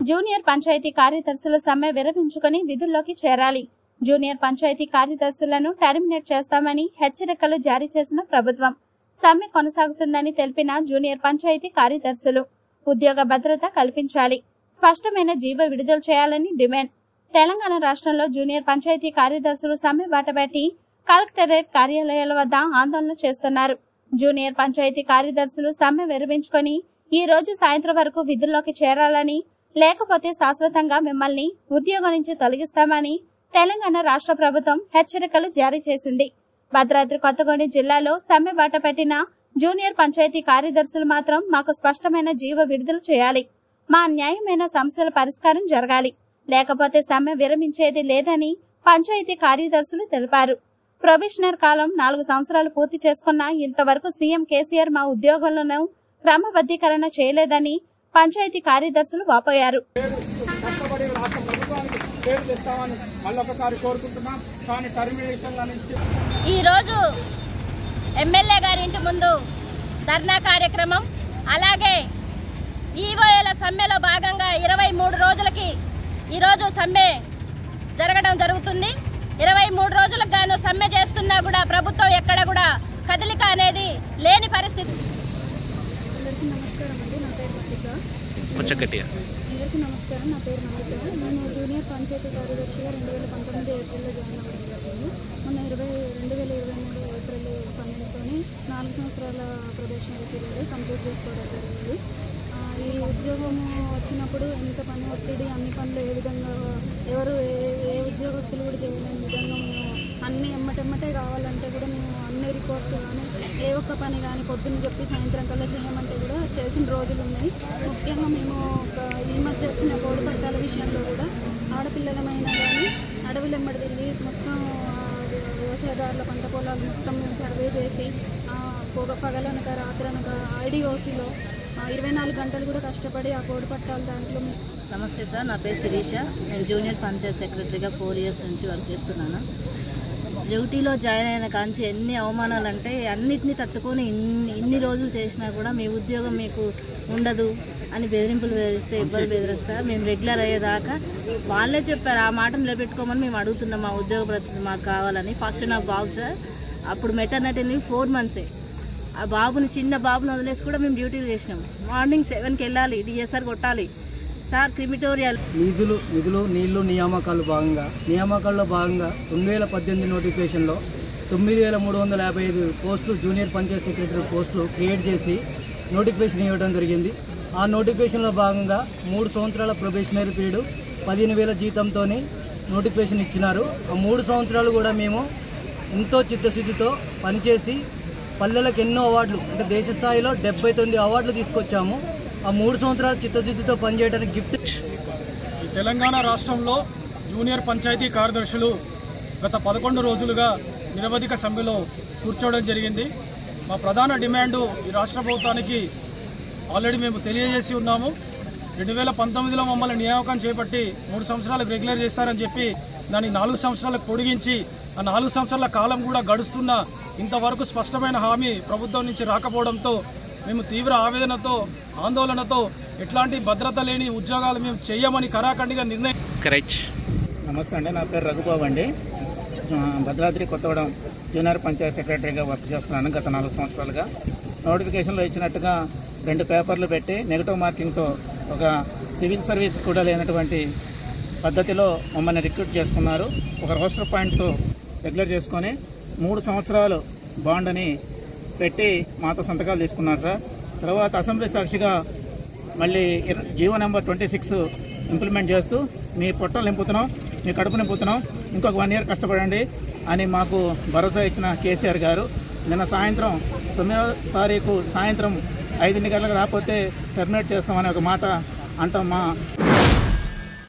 junior panchayat కార్యదర్శుల సమ్మె విరమించుకుని విధుల్లోకి చేరాలి జూనియర్ పంచాయతీ కార్యదర్శులను టెర్మినేట్ చేస్తామని హెచ్చరికలు జారీ చేసిన ప్రభుత్వం సమ్మె కొనసాగుతుందని తెలిపిన జూనియర్ పంచాయతీ కార్యదర్శులు ఉద్యోగ భద్రత కల్పించాలి స్పష్టమైన జీవ విడుదల చేయాలని డిమాండ్ తెలంగాణ రాష్ట్రంలో జూనియర్ పంచాయతీ కార్యదర్శులు సమ్మె బాటబట్టి కలెక్టరేట్ కార్యాలయాల వద్ద ఆందోళన చేస్తున్నారు జూనియర్ పంచాయతీ కార్యదర్శులు సమ్మె విరమించుకొని ఈ రోజు సాయంత్రం వరకు విధుల్లోకి చేరాలని లేకపోతే శాశ్వతంగా మిమ్మల్ని ఉద్యోగం నుంచి తొలగిస్తామని తెలంగాణ రాష్ట్ర ప్రభుత్వం హెచ్చరికలు జారీ చేసింది భద్రాద్రి కొత్తగూడెం జిల్లాలో సమ్మె బాట పెట్టిన జూనియర్ పంచాయతీ కార్యదర్శులు మాత్రం మాకు స్పష్టమైన జీవ విడుదల చేయాలి మా న్యాయమైన సమస్యల పరిష్కారం జరగాలి లేకపోతే సమ్మె విరమించేది లేదని పంచాయతీ కార్యదర్శులు తెలిపారు ప్రొబేషనర్ కాలం నాలుగు సంవత్సరాలు పూర్తి చేసుకున్న ఇంతవరకు సీఎం కేసీఆర్ మా ఉద్యోగులను క్రమబద్ధీకరణ చేయలేదని పంచాయతీ కార్యదర్శులు వాపోయారు కష్టపడి రాష్ట్ర ప్రభుత్వానికి పేరు తెస్తామని మళ్ళొకసారి కోరుకుంటున్నాం కానీ టర్మినేషన్ల నుంచి ఈరోజు ఎమ్మెల్యే గారి ఇంటి ముందు ధర్నా కార్యక్రమం అలాగే ఈవోఏల సమ్మెలో భాగంగా ఇరవై మూడు రోజులకి ఈరోజు సమ్మె జరగడం జరుగుతుంది ఇరవై మూడు రోజులకు గాను సమ్మె చేస్తున్నా కూడా ప్రభుత్వం ఎక్కడ కూడా కదలిక అనేది లేని పరిస్థితి అందరికీ నమస్కారం అండి నా పేరు మల్లిక కొంచెం గట్టిగా అందరికీ నమస్కారం నా పేరు మల్లిక నేను జూనియర్ పంచాయతీ కార్యదర్శిగా రెండు వేల పంతొమ్మిది ఏప్రిల్లో జాయిన్ అవ్వడం జరిగింది మొన్న ఇరవై రెండు వేల ఇరవై మూడు ఏప్రిల్ పన్నెండుతోని నాలుగు సంవత్సరాల ప్రొబేషనరీ పీరియడ్ కంప్లీట్ చేసుకోవడం జరిగింది ఆ, ఈ ఉద్యోగం వచ్చినప్పుడు ఎంత పని ఒత్తిడి అన్ని పనులు ఏ విధంగా ఎవరు ఏ ఏ ఉద్యోగస్తులు కూడా చేయలేని విధంగా మేము అన్ని ఎమ్మటెమ్మటే కావాలంటే కూడా మేము అన్ని రిపోర్ట్స్ కానీ ఏ ఒక్క పని కానీ పొద్దున్న చెప్పి సాయంత్రం కల్లా చేయమంటే కూడా చేసిన రోజులు ఉన్నాయి ముఖ్యంగా మేము ఒక ఈ మధ్య వచ్చిన కోడి పట్టాల విషయంలో కూడా ఆడపిల్లలమైనా కానీ అడవులు ఎమ్మడి తిరిగి మొత్తం ఆ, వ్యవసాయదారుల పంట పొలాలు మొత్తం మేము సర్వే చేసి ఆ, పొగ పగలనక రాత్రనక ఐడిఓసిలో ఇరవై నాలుగు గంటలు కూడా కష్టపడి ఆ కోడి పట్టాల దాంట్లో మేము నమస్తే సార్ నా పేరు శిరీష నేను జూనియర్ పంచాయత్ సెక్రటరీగా ఫోర్ ఇయర్స్ నుంచి వర్క్ చేస్తున్నాను డ్యూటీలో జాయిన్ అయిన కాంచి ఎన్ని అవమానాలు అంటే అన్నిటినీ తట్టుకొని ఇన్ని ఇన్ని రోజులు చేసినా కూడా మీ ఉద్యోగం మీకు ఉండదు అని బెదిరింపులు బెదిరిస్తే ఇబ్బంది బెదిరిస్తారు మేము రెగ్యులర్ అయ్యేదాకా వాళ్ళే చెప్పారు ఆ మాట నిలబెట్టుకోమని మేము అడుగుతున్నాం మా ఉద్యోగ ప్రతి మాకు కావాలని ఫస్ట్ నా బాబు సార్ అప్పుడు మెటర్నిటీ లీవ్ ఫోర్ మంత్సే ఆ బాబుని చిన్న బాబుని వదిలేసి కూడా మేము డ్యూటీలు చేసినాం మార్నింగ్ సెవెన్కి వెళ్ళాలి డిఎస్ఆర్ కొట్టాలి సార్ క్రిమిటోరియల్ నిధులు నిధులు నీళ్లు నియామకాలు భాగంగా నియామకాల్లో భాగంగా రెండు వేల పద్దెనిమిది నోటిఫికేషన్లో తొమ్మిది వేల మూడు వందల యాభై ఐదు పోస్టులు జూనియర్ పంచాయత్ సెక్రటరీ పోస్టులు క్రియేట్ చేసి నోటిఫికేషన్ ఇవ్వడం జరిగింది ఆ నోటిఫికేషన్లో భాగంగా మూడు సంవత్సరాల ప్రొబేషనరీ పీరియడ్ పదిహేను వేల జీతంతో నోటిఫికేషన్ ఇచ్చినారు ఆ మూడు సంవత్సరాలు కూడా మేము ఎంతో చిత్తశుద్ధితో పనిచేసి పల్లెలకు ఎన్నో అవార్డులు అంటే దేశ స్థాయిలో డెబ్బై తొమ్మిది అవార్డులు తీసుకొచ్చాము ఆ మూడు సంవత్సరాలు చిత్తశుద్ధితో పనిచేయడానికి గిఫ్ట్ ఈ తెలంగాణ రాష్ట్రంలో జూనియర్ పంచాయతీ కార్యదర్శులు గత పదకొండు రోజులుగా నిరవధిక సమ్మెలో కూర్చోవడం జరిగింది మా ప్రధాన డిమాండు ఈ రాష్ట్ర ప్రభుత్వానికి ఆల్రెడీ మేము తెలియజేసి ఉన్నాము రెండు వేల పంతొమ్మిదిలో మమ్మల్ని నియామకం చేపట్టి మూడు సంవత్సరాలకు రెగ్యులర్ చేస్తారని చెప్పి దాన్ని నాలుగు సంవత్సరాలకు పొడిగించి ఆ నాలుగు సంవత్సరాల కాలం కూడా గడుస్తున్న ఇంతవరకు స్పష్టమైన హామీ ప్రభుత్వం నుంచి రాకపోవడంతో మేము తీవ్ర ఆవేదనతో ఆందోళనతో ఎట్లాంటి భద్రత లేని ఉద్యోగాలు మేము చేయమని కరాఖండిగా నిర్ణయం కరెక్ట్ నమస్తే అండి నా పేరు రఘుబాబు అండి ఆ, భద్రాద్రి కొత్తగూడెం జూనియర్ పంచాయత్ సెక్రటరీగా వర్క్ చేస్తున్నాను గత నాలుగు సంవత్సరాలుగా నోటిఫికేషన్లో ఇచ్చినట్టుగా రెండు పేపర్లు పెట్టి నెగిటివ్ మార్కింగ్తో ఒక సివిల్ సర్వీస్ కూడా లేనటువంటి పద్ధతిలో మమ్మల్ని రిక్రూట్ చేసుకున్నారు ఒక రోస్టర్ పాయింట్తో రెగ్యులర్ చేసుకొని మూడు సంవత్సరాలు బాండ్ అని పెట్టి మాతో సంతకాలు తీసుకున్నారు సార్ తర్వాత అసెంబ్లీ సాక్షిగా మళ్ళీ ఇర- GO number twenty six implement చేస్తూ మీ పొట్టలు నింపుతున్నాం మీ కడుపు నింపుతున్నాం ఇంకొక వన్ ఇయర్ కష్టపడండి అని మాకు భరోసా ఇచ్చిన కేసీఆర్ గారు నిన్న సాయంత్రం తొమ్మిదవ తారీఖు సాయంత్రం ఐదింటి గంటలకు రాకపోతే టెర్మినేట్ చేస్తామని ఒక మాట అంటాం మా